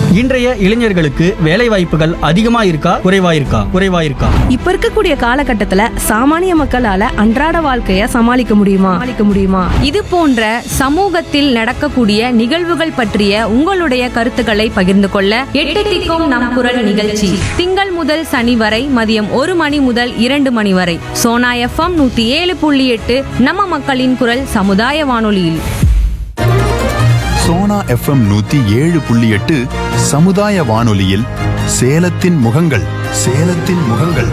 இன்றைய இளைஞர்களுக்கு வேலை வாய்ப்புகள் அதிகமா இருக்கா குறைவா இருக்கா குறைவா இருக்கா இப்ப இருக்கக்கூடிய காலகட்டத்துல சாமானிய மக்களால அன்றாட வாழ்க்கைய சமாளிக்க முடியுமா சமாளிக்க முடியுமா இது போன்ற சமூகத்தில் நடக்கக்கூடிய நிகழ்வுகள் பற்றிய உங்களுடைய கருத்துக்களை பகிர்ந்து கொள்ள எட்டு திக்கும் நம் குரல் நிகழ்ச்சி திங்கள் முதல் சனி வரை மதியம் ஒரு மணி முதல் இரண்டு மணி வரை சோனா எஃப்எம் நூத்தி ஏழு புள்ளி எட்டு நம்ம மக்களின் குரல் சமுதாய வானொலியில் சோனா எஃப்எம் நூத்தி ஏழு புள்ளி எட்டு சமுதாய வானொலியில் சேலத்தின் முகங்கள் சேலத்தின் முகங்கள்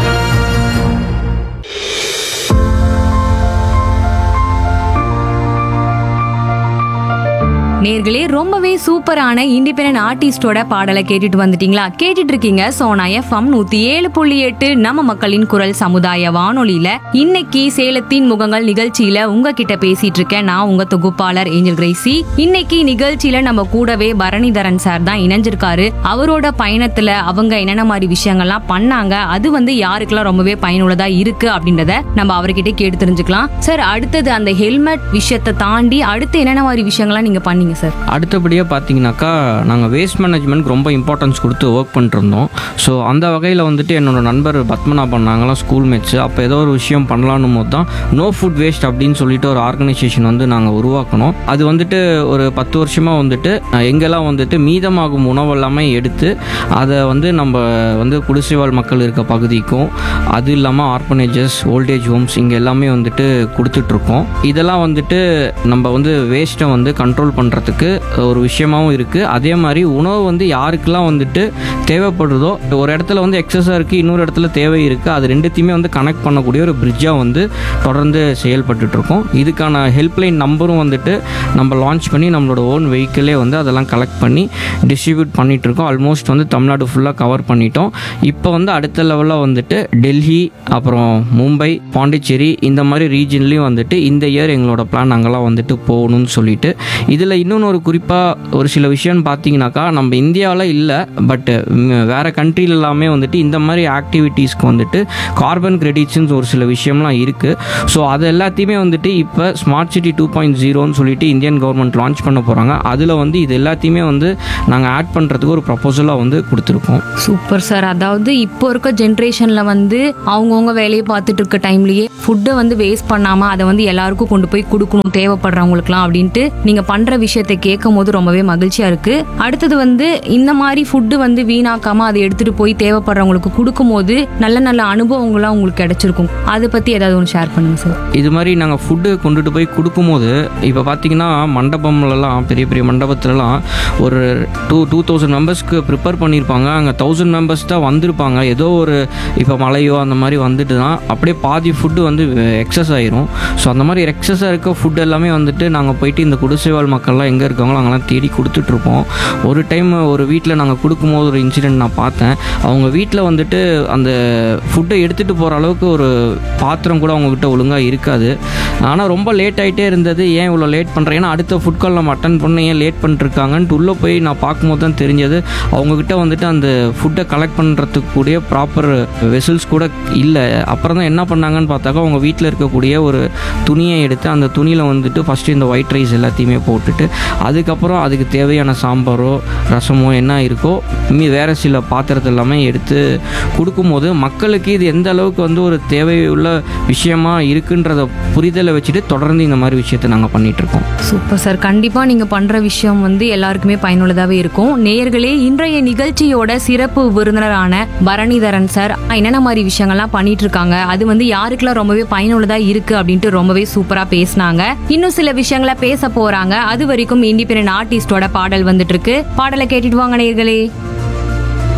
நேர்களே ரொம்பவே சூப்பரான இண்டிபெண்டன்ட் ஆர்டிஸ்டோட பாடலை கேட்டுட்டு வந்துட்டீங்களா கேட்டுட்டு இருக்கீங்க சோனா எஃப்எம் நூத்தி ஏழு புள்ளி எட்டு நம்ம மக்களின் குரல் சமுதாய வானொலியில இன்னைக்கு சேலத்தின் முகங்கள் நிகழ்ச்சியில உங்ககிட்ட பேசிட்டு இருக்கேன் நான் உங்க தொகுப்பாளர் ஏஞ்சல் கிரேசி இன்னைக்கு நிகழ்ச்சியில நம்ம கூடவே பரணிதரன் சார் தான் இணைஞ்சிருக்காரு அவரோட பயணத்துல அவங்க என்னென்ன மாதிரி விஷயங்கள்லாம் பண்ணாங்க அது வந்து யாருக்கெல்லாம் ரொம்பவே பயனுள்ளதா இருக்கு அப்படின்றத நம்ம அவர்கிட்ட கேட்டு தெரிஞ்சுக்கலாம் சார் அடுத்தது அந்த ஹெல்மெட் விஷயத்தை தாண்டி அடுத்து என்னென்ன மாதிரி விஷயங்கள்லாம் நீங்க பண்ணீங்க சார் அடுத்தபடியாக பார்த்தீங்கன்னாக்கா நாங்கள் வேஸ்ட் மேனேஜ்மெண்ட் ரொம்ப இம்பார்ட்டன்ஸ் கொடுத்து ஒர்க் பண்ணிட்டு இருந்தோம் ஸோ அந்த வகையில் வந்துட்டு என்னோட நண்பர் பத்மநாபன் நாங்களாம் ஸ்கூல் மேட்ச்சு அப்போ ஏதோ ஒரு விஷயம் பண்ணலான்னும் போது தான் நோ ஃபுட் வேஸ்ட் அப்படின்னு சொல்லிட்டு ஒரு ஆர்கனைசேஷன் வந்து நாங்கள் உருவாக்கணும் அது வந்துட்டு ஒரு பத்து வருஷமாக வந்துட்டு அஹ், எங்கெல்லாம் வந்துட்டு மீதமாகும் உணவு எல்லாமே எடுத்து அதை வந்து நம்ம வந்து குடிசைவாழ் மக்கள் இருக்க பகுதிக்கும் அது இல்லாமல் ஆர்பனேஜஸ் ஓல்டேஜ் ஹோம்ஸ் இங்கே எல்லாமே வந்துட்டு கொடுத்துட்ருக்கோம் இதெல்லாம் வந்துட்டு நம்ம வந்து வேஸ்ட்டை வந்து கண்ட்ரோல் பண்ணுறதுக்கு ஒரு விஷயமாவும் இருக்குது அதே மாதிரி உணவு வந்து யாருக்கெல்லாம் வந்துட்டு தேவைப்படுதோ ஒரு இடத்துல வந்து எக்ஸஸாக இருக்குது இன்னொரு இடத்துல தேவை இருக்குது அது ரெண்டுத்தையுமே வந்து கனெக்ட் பண்ணக்கூடிய ஒரு பிரிட்ஜாக வந்து தொடர்ந்து செயல்பட்டுட்டு இருக்கோம் இதுக்கான ஹெல்ப்லைன் நம்பரும் வந்துட்டு நம்ம லான்ச் பண்ணி நம்மளோட ஓன் வெஹிக்கிளே வந்து அதெல்லாம் கலெக்ட் பண்ணி டிஸ்ட்ரிபியூட் பண்ணிட்டு இருக்கோம் ஆல்மோஸ்ட் வந்து தமிழ்நாடு ஃபுல்லாக கவர் பண்ணிட்டோம் இப்போ வந்து அடுத்த லெவலில் வந்துட்டு டெல்லி அப்புறம் மும்பை பாண்டிச்சேரி இந்த மாதிரி ரீஜன்லேயும் வந்துட்டு இந்த இயர் எங்களோட பிளான் அங்கெல்லாம் வந்துட்டு போகணும்னு சொல்லிட்டு இதில் இன்னொன்று ஒரு குறிப்பாக ஒரு சில விஷயம்னு பார்த்தீங்கன்னாக்கா நம்ம இந்தியாவில் இல்லை பட் வேறு கண்ட்ரில எல்லாமே வந்துட்டு இந்த மாதிரி ஆக்டிவிட்டீஸ்க்கு வந்துட்டு கார்பன் கிரெடிட்ஸ்னு ஒரு சில விஷயம்லாம் இருக்குது ஸோ அது எல்லாத்தையுமே வந்துட்டு இப்போ ஸ்மார்ட் சிட்டி டூ பாயிண்ட் ஜீரோன்னு சொல்லிட்டு இந்தியன் கவர்மெண்ட் லான்ச் பண்ண போகிறாங்க அதில் வந்து இது எல்லாத்தையுமே வந்து நாங்கள் ஆட் பண்ணுறதுக்கு ஒரு ப்ரப்போசலாக வந்து கொடுத்துருக்கோம் சூப்பர் சார் அதாவது இப்போ இருக்க ஜென்ரேஷன்ல வந்து அவங்கவுங்க வேலையை பார்த்துட்டு இருக்க டைம்லயே ஃபுட்டை வந்து வேஸ்ட் பண்ணாம அதை வந்து எல்லாருக்கும் கொண்டு போய் கொடுக்கணும் தேவைப்படுறவங்களுக்குலாம் அப்படின்ட்டு நீங்க பண்ற விஷயத்தை கேட்கும் போது ரொம்பவே மகிழ்ச்சியா இருக்கு அடுத்தது வந்து இந்த மாதிரி ஃபுட்டு வந்து வீணாக்காம அதை எடுத்துட்டு போய் தேவைப்படுறவங்களுக்கு கொடுக்கும்போது நல்ல நல்ல அனுபவங்கள்லாம் உங்களுக்கு கிடைச்சிருக்கும் அதை பத்தி ஏதாவது ஒன்று ஷேர் பண்ணுங்க சார் இது மாதிரி நாங்கள் ஃபுட்டு கொண்டுட்டு போய் கொடுக்கும்போது இப்போ பார்த்தீங்கன்னா மண்டபம்லலாம் பெரிய பெரிய மண்டபத்துலலாம் ஒரு டூ டூ தௌசண்ட் மெம்பர்ஸ்க்கு ப்ரிப்பேர் பண்ணியிருப்பாங்க அங்கே தௌசண்ட் மெம்பர்ஸ் தான் வந்திருப்பாங்க ஏதோ ஒரு இப்போ மழையோ அந்த மாதிரி வந்துட்டு தான் அப்படியே பாதி ஃபுட்டு வந்து எக்ஸஸ் ஆயிரும் ஸோ அந்த மாதிரி எக்ஸஸாக இருக்க ஃபுட் எல்லாமே வந்துட்டு நாங்கள் போயிட்டு இந்த குடிசைவாழ் மக்கள்லாம் எங்கே இருக்காங்களோ அங்கெல்லாம் தேடி கொடுத்துட்ருப்போம் ஒரு டைம் ஒரு வீட்டில் நாங்கள் கொடுக்கும்போது ஒரு இன்சிடென்ட் நான் பார்த்தேன் அவங்க வீட்டில் வந்துட்டு அந்த ஃபுட்டை எடுத்துகிட்டு போகிற அளவுக்கு ஒரு பாத்திரம் கூட அவங்கக்கிட்ட ஒழுங்காக இருக்காது ஆனால் ரொம்ப லேட் ஆகிட்டே இருந்தது ஏன் இவ்வளோ லேட் பண்ணுறேன் ஏன்னா அடுத்த ஃபுட் கால் நம்ம அட்டன் பண்ண ஏன் லேட் பண்ணிருக்காங்கன்ட்டு உள்ளே போய் நான் பார்க்கும்போது தான் தெரிஞ்சது அவங்கக்கிட்ட வந்துட்டு அந்த ஃபுட்டை கலெக்ட் பண்ணுறதுக்கு கூடிய ப்ராப்பர் வெசல்ஸ் கூட இல்லை அப்புறம் தான் என்ன பண்ணாங்கன்னு பார்த்தாக்கா அவங்க வீட்டில் இருக்கக்கூடிய ஒரு துணியை எடுத்து அந்த துணியில் வந்துட்டு ஃபஸ்ட்டு இந்த ஒயிட் ரைஸ் எல்லாத்தையுமே போட்டுட்டு அதுக்கப்புறம் அதுக்கு தேவையான சாம்பாரோ ரசமோ என்ன இருக்கோ மீ வேறு சில பாத்திரத்தை எல்லாமே எடுத்து கொடுக்கும்போது மக்களுக்கு இது எந்த அளவுக்கு வந்து ஒரு தேவையுள்ள விஷயமா இருக்குன்றத புரிதலை வச்சுட்டு தொடர்ந்து இந்த மாதிரி விஷயத்தை நாங்கள் பண்ணிகிட்ருக்கோம் சூப்பர் சார் கண்டிப்பா நீங்க பண்ற விஷயம் வந்து எல்லாருக்குமே பயனுள்ளதாவே இருக்கும் நேயர்களே இன்றைய நிகழ்ச்சியோட சிறப்பு விருந்தினரான பரணிதரன் சார் என்னென்ன மாதிரி விஷயங்கள்லாம் பண்ணிட்டு இருக்காங்க அது வந்து யாருக்கெல்லாம் ரொம்பவே பயனுள்ளதா இருக்கு அப்படின்ட்டு ரொம்பவே சூப்பரா பேசினாங்க இன்னும் சில விஷயங்களை பேச போறாங்க அது வரைக்கும் இண்டிபெண்டன்ட் ஆர்டிஸ்டோட பாடல் வந்துட்டு இருக்கு பாடலை கேட்டுட்டு வாங்க நேயர்களே